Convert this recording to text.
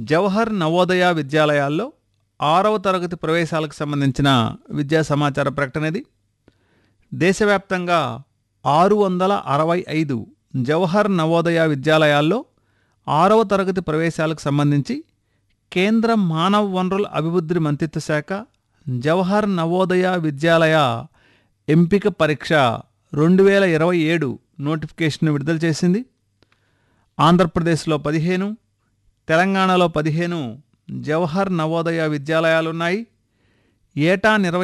జవహర్ నవోదయ విద్యాలయాల్లో ఆరవ తరగతి ప్రవేశాలకు సంబంధించిన విద్యా సమాచార ప్రకటన ఇది దేశవ్యాప్తంగా ఆరు వందల అరవై ఐదు జవహర్ నవోదయ విద్యాలయాల్లో ఆరవ తరగతి ప్రవేశాలకు సంబంధించి కేంద్ర మానవ వనరుల అభివృద్ధి మంత్రిత్వ శాఖ జవహర్ నవోదయ విద్యాలయ ఎంపిక పరీక్ష రెండు వేల ఇరవై ఏడు నోటిఫికేషన్ విడుదల చేసింది ఆంధ్రప్రదేశ్లో పదిహేను తెలంగాణలో పదిహేను జవహర్ నవోదయ విద్యాలయాలున్నాయి ఏటా నిర్వ